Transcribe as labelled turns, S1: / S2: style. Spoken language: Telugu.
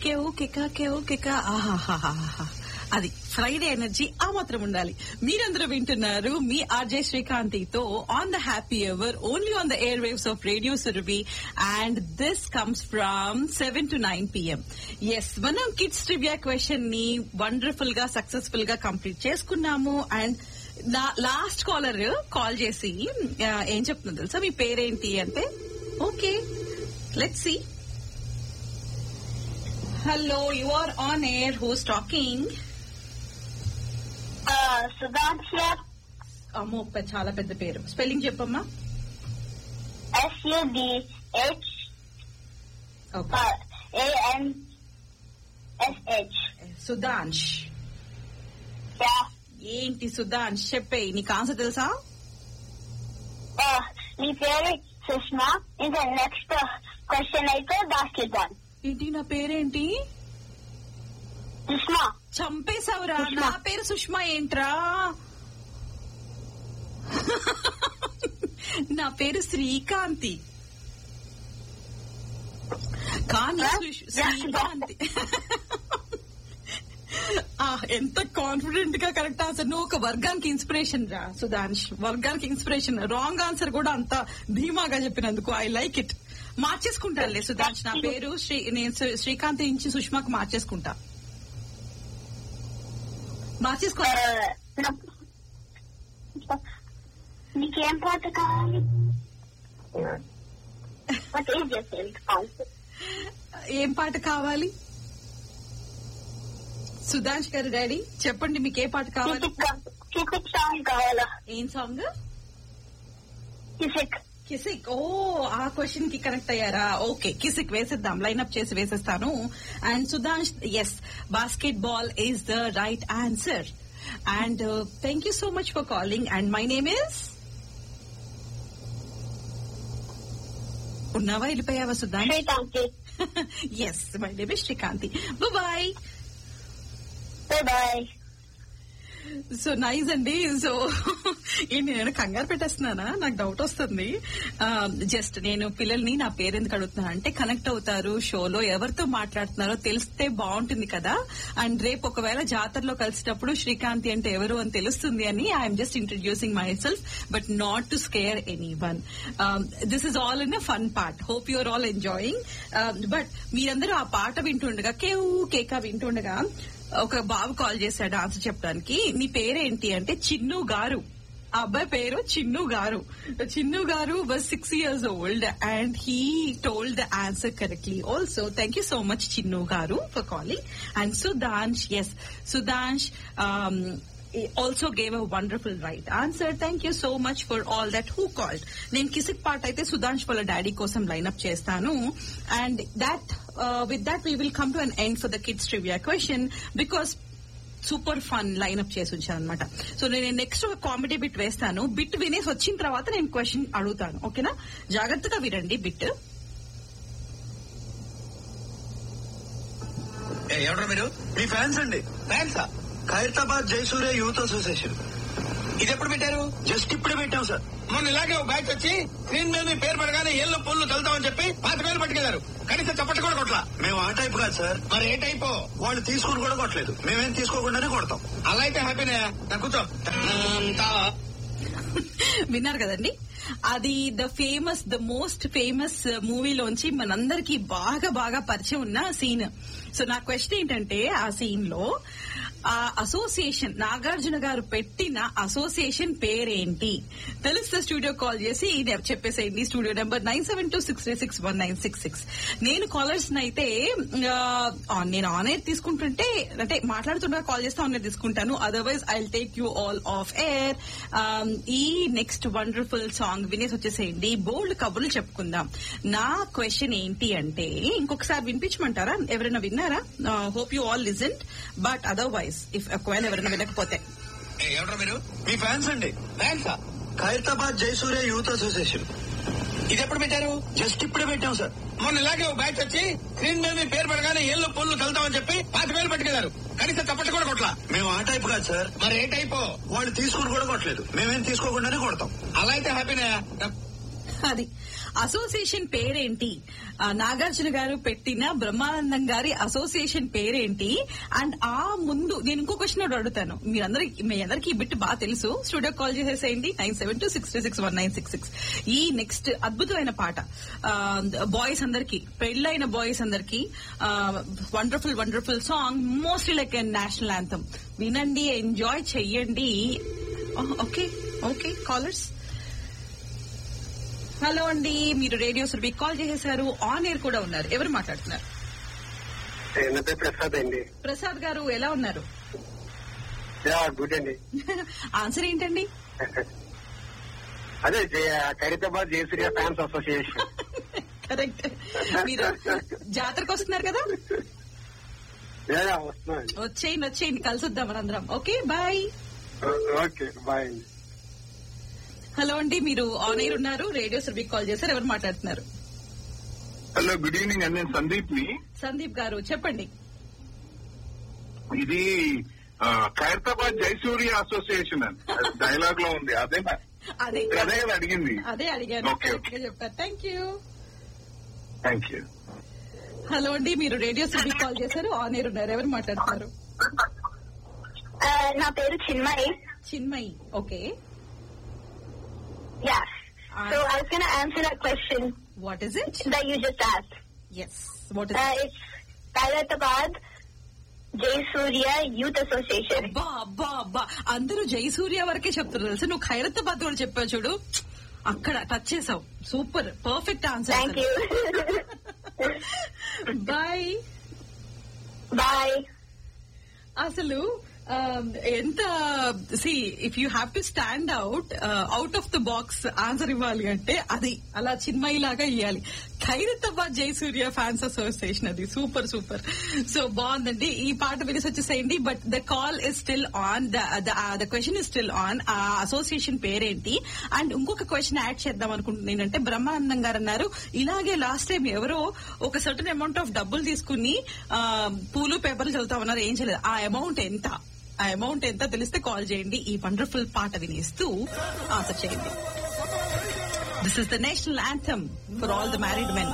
S1: కేవు కెక కేవు కెక ఆహాహాహాహా అది ఫ్రైడే ఎనర్జీ ఆ మాత్రం ఉండాలి మీరందరూ వింటున్నారు మీ ఆర్జే శ్రీకాంతితో on the happy ever only on the airwaves of radio Surabhi and this comes from seven to nine PM yes మనం కిడ్స్ ట్రివియా క్వశ్చన్ ని వండర్ఫుల్ గా సక్సెస్ఫుల్ గా కంప్లీట్ చేసుకున్నాము అండ్ నా లాస్ట్ కాలర్ కాల్ చేసి ఆ, ఏం చెప్తుంది తెలుసా మీ పేరేంటి అంటే okay let see hello you are on air who's talking
S2: Sudhansha
S1: అమ్మో పె- చాలా పెద్ద పేరు స్పెల్లింగ్ చెప్పమ్మా
S2: ఎస్యుడిహెచ్
S1: ఓకే
S2: ఏఎన్ ఎస్హెచ్
S1: సుధాంష్ ఏంటి సుధాంష్ చెప్పేయి నీకు ఆన్సర్ తెలుసా
S2: మీ పేరు సుష్మా ఇంకా నెక్స్ట్ క్వశ్చన్ అయితే దాస్కిద్దాం
S1: ఏంటి నా పేరేంటి
S2: సుష్మా
S1: చంపేశావురా
S2: సుష్మా.
S1: నా పేరు సుష్మా ఏంట్రా నా పేరు శ్రీకాంతి కానీ
S2: Huh?
S1: శ్రీ- శ్రీకాంతి ఆ, ఎంత కాన్ఫిడెంట్ గా కరెక్ట్ ఆన్సర్ నువ్వు ఒక వర్గానికి ఇన్స్పిరేషన్ రా సుధాంష్ వర్గానికి ఇన్స్పిరేషన్ రాంగ్ ఆన్సర్ కూడా అంత ధీమాగా చెప్పినందుకు ఐ లైక్ ఇట్ మార్చేసుకుంటానులే సుధాంష్ నా పేరు శ్రీ నేను శ్రీ- శ్రీకాంత్ నుంచి సుష్మాకు మార్చేసుకుంటా మార్చేసుకో
S2: నీకేం పాట కావాలి What is your favorite song?
S1: ఏం పాట కావాలి సుధాంష్ గారు డాడీ చెప్పండి మీకు ఏ పాట కావాలి
S2: కిసిక్ సాంగ్ కావాలా
S1: ఏం సాంగ్
S2: కిసిక్
S1: కిసిక్ ఓ ఆ క్వశ్చన్ కి కనెక్ట్ అయ్యారా ఓకే కిసిక్ వేసేద్దాం లైన్అప్ చేసి వేసేస్తాను and Sudhansh yes basketball is the right answer and thank you so much for calling and my name is ఉన్నావా వెళ్ళిపోయావా Sudhansh
S2: Srikanthi
S1: yes my name is Srikanthi bye
S2: bye
S1: so nice అండి సో ఏంటి నేను కంగారు పెట్టేస్తున్నానా నాకు డౌట్ వస్తుంది జస్ట్ నేను పిల్లల్ని నా పేరు ఎందుకు అడుగుతున్నా అంటే కనెక్ట్ అవుతారు షోలో ఎవరితో మాట్లాడుతున్నారో తెలిస్తే బాగుంటుంది కదా అండ్ రేపు ఒకవేళ జాతరలో కలిసినప్పుడు శ్రీకాంతి అంటే ఎవరు అని తెలుస్తుంది అని I'm just introducing myself but not to scare anyone this is all in a fun part hope you're all enjoying but మీరందరూ ఆ పాట వింటుండగా కేవు కేక వింటుండగా ఒక బాబు కాల్ చేశాడు ఆన్సర్ చెప్పడానికి నీ పేరేంటి అంటే చిన్ను గారు ఆ అబ్బాయి పేరు చిన్ను గారు చిన్ను గారు was six years old and he told the answer correctly also thank you so much Chinnu గారు for calling and Sudhansh yes Sudhansh also gave a wonderful right answer thank you so much for all that who called నేను కిసిక్ పార్ట్ అయితే సుధాంష్ వాళ్ళ డాడీ కోసం లైన్అప్ చేస్తాను and that with that we will come to an end for the kids trivia question because super fun line up చేసి ఉంచాను అనమాట సో నేను నెక్స్ట్ ఒక కామెడీ బిట్ వేస్తాను బిట్ వినేసి వచ్చిన తర్వాత నేను క్వశ్చన్ అడుగుతాను ఓకేనా జాగ్రత్తగా వినండి బిట్
S3: ఏ, ఎవరు మీరు
S4: మీ ఫ్యాన్స్ అండి
S3: ఫ్యాన్సా
S4: ఖైరతాబాద్ జయసూర్య యూత్ అసోసియేషన్
S3: ఇది ఎప్పుడు పెట్టారు
S4: జస్ట్ ఇప్పుడే పెట్టాం సార్
S3: మొన్న ఇలాగే ఒక బ్యాచ్ వచ్చి స్క్రీన్ మీద మీ పేరు పడగానే ఏళ్ళు పొల్లు చల్లుతామని చెప్పి పాతి వేలు పట్టుకెళ్లారు కనీసం చప్పట్లు కూడా కొట్లా
S4: మేము ఆ టైప్ కాదు సార్
S3: మరి ఏ టైపో
S4: వాళ్ళు తీసుకుని కూడా కొట్టలేదు మేమేం తీసుకోకుండానే కొడతాం
S3: అలా అయితే హ్యాపీనే నా కూర్చో అంతా
S1: విన్నారు కదండి అది the famous the most famous మూవీలోంచి మనందరికి బాగా బాగా పరిచయం ఉన్న సీన్ సో నా క్వశ్చన్ ఏంటంటే ఆ సీన్ లో ఆ అసోసియేషన్ నాగార్జున గారు పెట్టిన అసోసియేషన్ పేరేంటి తెలిస్తే స్టూడియో కాల్ చేసి ఇది చెప్పేసేయండి studio number nine seven two six three six one nine six six నేను కాలర్స్ అయితే ఆ, నేను ఆన్ ఎయిర్ తీసుకుంటుంటే అంటే మాట్లాడుతుండగా కాల్ చేస్తే ఆన్ ఎయిర్ తీసుకుంటాను otherwise I take you all off air ఈ నెక్స్ట్ వండర్ఫుల్ సాంగ్ వినేసి వచ్చేసేయండి బోల్డ్ కబుర్లు చెప్పుకుందాం నా క్వశ్చన్ ఏంటి అంటే ఇంకొకసారి వినిపించమంటారా ఎవరైనా విన్నారా hope you all listened but otherwise if ఒకవేళ ఎవరైనా వినకపోతే
S3: ఏ, ఎవరు మీరు
S4: మీ ఫ్యాన్స్ అండి
S3: ఫ్యాన్సా
S4: ఖైరతాబాద్ జయసూర్య యూత్ అసోసియేషన్
S3: ఇది ఎప్పుడు పెట్టారు
S4: జస్ట్ ఇప్పుడే పెట్టాం సార్
S3: మొన్న ఇలాగే ఒక బ్యాచ్ వచ్చి స్క్రీన్ మీద మీ పేరు పడగానే ఏళ్ళు పొల్లు చల్లుతామని చెప్పి పాతి వేలు పట్టుకెళ్లారు కనీసం చప్పట్లు కూడా కొట్లా
S4: మేము ఆ టైప్ కాదు సార్
S3: మరి ఏ టైపో
S4: వాళ్ళు తీసుకుని కూడా కొట్టలేదు మేమేం తీసుకోకుండానే కొడతాం
S3: అలా అయితే హ్యాపీనే నా
S1: అది అసోసియేషన్ పేరేంటి ఆ, నాగార్జున గారు పెట్టిన బ్రహ్మానందం గారి అసోసియేషన్ పేరేంటి అండ్ ఆ ముందు నేను ఇంకో క్వశ్చన్ ఒకటి అడుగుతాను మీరందరికి మీ అందరికి ఈ బిట్ బాగా తెలుసు స్టూడియో కాల్ చేసేసేయండి nine seven two six six one nine six six ఈ నెక్స్ట్ అద్భుతమైన పాట బాయ్స్ అందరికి పెళ్ళైన బాయ్స్ అందరికి wonderful wonderful song mostly like national anthem వినండి ఎంజాయ్ చెయ్యండి ఓకే ఓకే కాలర్స్ హలో అండి మీరు రేడియో సురభి కాల్ చేసేసారు ఆన్ ఎయిర్ కూడా ఉన్నారు ఎవరు మాట్లాడుతున్నారు
S5: ఎన్నతే ప్రసాద్ అండి
S1: ప్రసాద్ గారు ఎలా ఉన్నారు
S5: యా గుడ్ అండి
S1: ఆన్సర్ ఏంటండి
S5: అదే జయ- Khairatabad Jayasurya fans association
S1: correct మీరు జాతరకు వస్తున్నారు కదా
S5: యా యా, వస్తున్నానండి
S1: వచ్చేయండి వచ్చేయండి కలిసి వద్దాం మనందరం ఓకే బాయ్
S5: ఓకే బాయ్ అండి
S1: హలో అండి మీరు ఆన్ ఎయిర్ ఉన్నారు రేడియో సురభి కాల్ చేశారు ఎవరు మాట్లాడుతున్నారు
S6: హలో గుడ్ ఈవినింగ్ అండి నేను సందీప్ ని
S1: సందీప్ గారు చెప్పండి
S6: ఇది ఆ, ఖైరతాబాద్ జైసూర్య అసోసియేషన్ అని డైలాగ్ లో ఉంది అదే
S1: అదే
S6: అదే కదా అడిగింది
S1: అదే అడిగాను
S6: ఓకే,
S1: కరెక్ట్ గా చెప్పారు thank you
S6: thank you
S1: hello అండి మీరు రేడియో సురభి కాల్ చేశారు ఆన్ ఎయిర్ ఉన్నారు ఎవరు మాట్లాడుతున్నారు
S2: నా పేరు Chinmayi
S1: Chinmayi okay
S2: yeah so I was gonna answer that question
S1: what is it
S2: that you just asked.
S1: Yes what is
S2: Uh, it's Kailatabad Jay Surya Youth Association.
S1: అబ్బా అబ్బా అబ్బా అందరూ జయసూర్య వరకే చెప్తారు తెలుసు నువ్వు ఖైరతాబాద్ కూడా చెప్పావు చూడు అక్కడ టచ్ చేసావు super perfect answer
S2: Thank you.
S1: Bye
S2: Bye.
S1: అసలు ఆ, ఎంత see if you have to stand out out of the box answer ఇవ్వాలి అంటే అది అలా చిన్మయి లాగా ఇవ్వాలి ఖైరతాబాద్ జయసూర్య ఫ్యాన్స్ అసోసియేషన్ అది సూపర్ సూపర్ సో బాగుందండి ఈ పాట వినేసి వచ్చేసేయండి but the call is still on the question is still on ఆ అసోసియేషన్ పేరేంటి అండ్ ఇంకొక క్వశ్చన్ యాడ్ చేద్దాం అనుకుంటున్నాను ఏంటంటే బ్రహ్మానందం గారు అన్నారు ఇలాగే లాస్ట్ టైం ఎవరో ఒక సర్టన్ అమౌంట్ ఆఫ్ డబ్బులు తీసుకుని ఆ, పూలు పేపర్లు చదువుతామన్నారు ఏం చేయలేదు ఆ అమౌంట్ ఎంత ఆ అమౌంట్ ఎంత తెలిస్తే కాల్ చేయండి ఈ వండర్ఫుల్ పాట వినేస్తూ ఆన్సర్ చేయండి this is the national anthem for all the married men